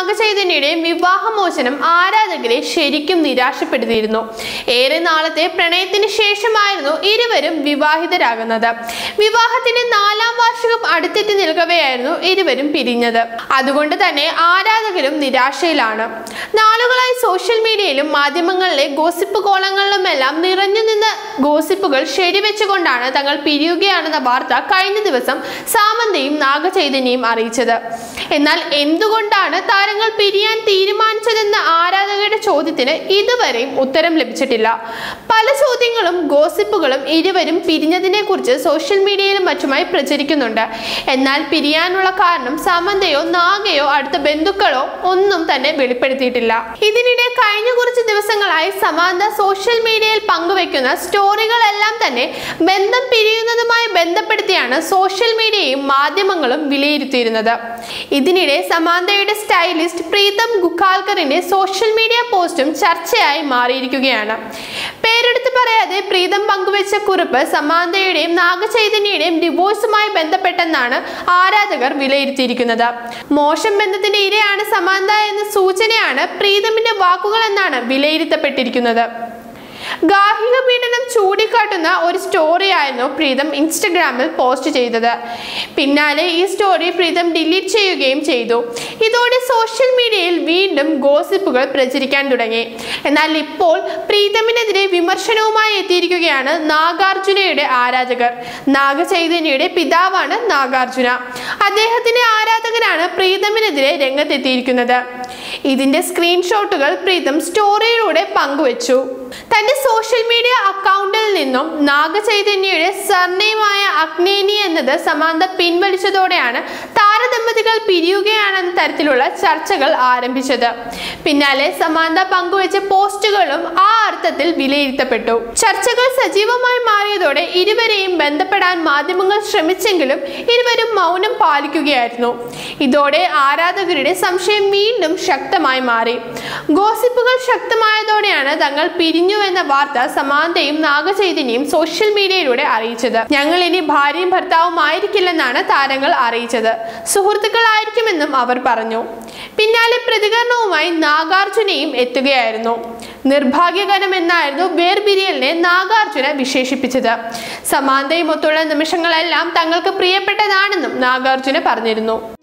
നാഗചൈതന്യയുടെയും വിവാഹമോചനം ആരാധകരെ ശരിക്കും നിരാശപ്പെടുത്തിയിരുന്നു ഏറെ നാളത്തെ പ്രണയത്തിന് ശേഷമായിരുന്നു ഇരുവരും വിവാഹിതരാകുന്നത് വിവാഹത്തിന്റെ നാലാം വാർഷികം അടുത്തെത്തി നിൽക്കവെയായിരുന്നു ഇരുവരും പിരിഞ്ഞത് അതുകൊണ്ട് തന്നെ ആരാധകരും നിരാശയിലാണ് നാളുകളായി സോഷ്യൽ മീഡിയയിലും മാധ്യമങ്ങളിലെ ഗോസിപ്പ് കോളങ്ങളിലുമെല്ലാം നിറഞ്ഞു നിന്ന ഗോസിപ്പുകൾ ശരിവെച്ചുകൊണ്ടാണ് തങ്ങൾ പിരിയുകയാണെന്ന വാർത്ത കഴിഞ്ഞ ദിവസം സാമന്തയും നാഗചൈതന്യയും അറിയിച്ചത് എന്നാൽ എന്തുകൊണ്ടാണ് താരങ്ങൾ പിരിയാൻ തീരുമാനിച്ചതെന്ന ആരാധകരുടെ ചോദ്യത്തിന് ഇതുവരെയും ഉത്തരം ലഭിച്ചിട്ടില്ല പല ചോദ്യങ്ങളും ഗോസിപ്പുകളും ഇരുവരും പിരിഞ്ഞതിനെ കുറിച്ച് സോഷ്യൽ മീഡിയയിലും മറ്റുമായി പ്രചരിക്കുന്നുണ്ട് എന്നാൽ പിരിയാനുള്ള കാരണം സമന്തയോ നാഗയോ അടുത്ത ബന്ധുക്കളോ ഒന്നും തന്നെ വെളിപ്പെടുത്തിയിട്ടില്ല ഇതിനിടെ കഴിഞ്ഞ കുറച്ച് ദിവസങ്ങളായി സമാന്ത സോഷ്യൽ മീഡിയയിൽ പങ്കുവെക്കുന്ന സ്റ്റോറികളെല്ലാം തന്നെ ബന്ധം പിരിയുന്നതുമായി ബന്ധപ്പെടുത്തിയാണ് സോഷ്യൽ മീഡിയയും മാധ്യമങ്ങളും വിലയിരുത്തിയിരുന്നത് ഇതിനിടെ സമാന്തയുടെ സ്റ്റൈലിസ്റ്റ് പ്രീതം ഗുഖാൽക്കറിന്റെ സോഷ്യൽ മീഡിയ പോസ്റ്റും ചർച്ചയായി മാറിയിരിക്കുകയാണ് പേരെടുത്ത് പറയാതെ പ്രീതം പങ്കുവെച്ച കുറിപ്പ് സമാന്തയുടെയും നാഗചൈതന്യയുടെയും ഡിവോഴ്സുമായി ബന്ധപ്പെട്ടെന്നാണ് ആരാധകർ വിലയിരുത്തിയിരിക്കുന്നത് മോശം ബന്ധത്തിന്റെ ഇരയാണ് സമാന്ത എന്ന സൂചനയാണ് പ്രീതമിന്റെ വാക്കുകൾ എന്നാണ് വിലയിരുത്തപ്പെട്ടിരിക്കുന്നത് ഗാർഹിക പീഡനം ചൂണ്ടിക്കാട്ടുന്ന ഒരു സ്റ്റോറിയായിരുന്നു പ്രീതം ഇൻസ്റ്റഗ്രാമിൽ പോസ്റ്റ് ചെയ്തത് പിന്നാലെ ഈ സ്റ്റോറി പ്രീതം ഡിലീറ്റ് ചെയ്യുകയും ചെയ്തു ഇതോടെ സോഷ്യൽ മീഡിയയിൽ വീണ്ടും ഗോസിപ്പുകൾ പ്രചരിക്കാൻ തുടങ്ങി എന്നാൽ ഇപ്പോൾ പ്രീതമിനെതിരെ വിമർശനവുമായി എത്തിയിരിക്കുകയാണ് നാഗാർജുനയുടെ ആരാധകർ നാഗചൈതന്യയുടെ പിതാവാണ് നാഗാർജുന അദ്ദേഹത്തിന്റെ ആരാധകരാണ് പ്രീതമിനെതിരെ രംഗത്തെത്തിയിരിക്കുന്നത് ഇതിന്റെ സ്ക്രീൻഷോട്ടുകൾ പ്രീതം സ്റ്റോറിയിലൂടെ പങ്കുവച്ചു തന്റെ സോഷ്യൽ മീഡിയ അക്കൗണ്ടിൽ നിന്നും നാഗചൈതന്യയുടെ സർനെയിമായ അഗ്നേനി എന്നത് സമാന്ത പിൻവലിച്ചതോടെയാണ് താരദമ്പതികൾ പിരിയുകയാണെന്ന തരത്തിലുള്ള ചർച്ചകൾ ആരംഭിച്ചത് പിന്നാലെ സമാന്ത പങ്കുവച്ച പോസ്റ്റുകളും ആ അർത്ഥത്തിൽ വിലയിരുത്തപ്പെട്ടു ചർച്ചകൾ സജീവമായി മാറിയതോടെ ഇരുവരെയും ബന്ധപ്പെടാൻ മാധ്യമങ്ങൾ ശ്രമിച്ചെങ്കിലും ഇരുവരും മൗനം പാലിക്കുകയായിരുന്നു ഇതോടെ ആരാധകരുടെ സംശയം വീണ്ടും ശക്തമായി മാറി ഗോസിപ്പുകൾ ശക്തമായതോടെയാണ് തങ്ങൾ പിരിഞ്ഞു എന്ന വാർത്ത സമാന്തയും നാഗചൈതന്യയും സോഷ്യൽ മീഡിയയിലൂടെ അറിയിച്ചത് ഞങ്ങൾ ഇനി ഭാര്യയും ഭർത്താവും ആയിരിക്കില്ലെന്നാണ് താരങ്ങൾ അറിയിച്ചത് സുഹൃത്തുക്കളായിരിക്കുമെന്നും അവർ പറഞ്ഞു പിന്നാലെ പ്രതികരണവുമായി നാഗാർജുനയും എത്തുകയായിരുന്നു നിർഭാഗ്യകരമെന്നായിരുന്നു വേർപിരിയലിനെ നാഗാർജുന വിശേഷിപ്പിച്ചത് സമാന്തയുമൊത്തുള്ള നിമിഷങ്ങളെല്ലാം തങ്ങൾക്ക് പ്രിയപ്പെട്ടതാണെന്നും നാഗാർജുന പറഞ്ഞിരുന്നു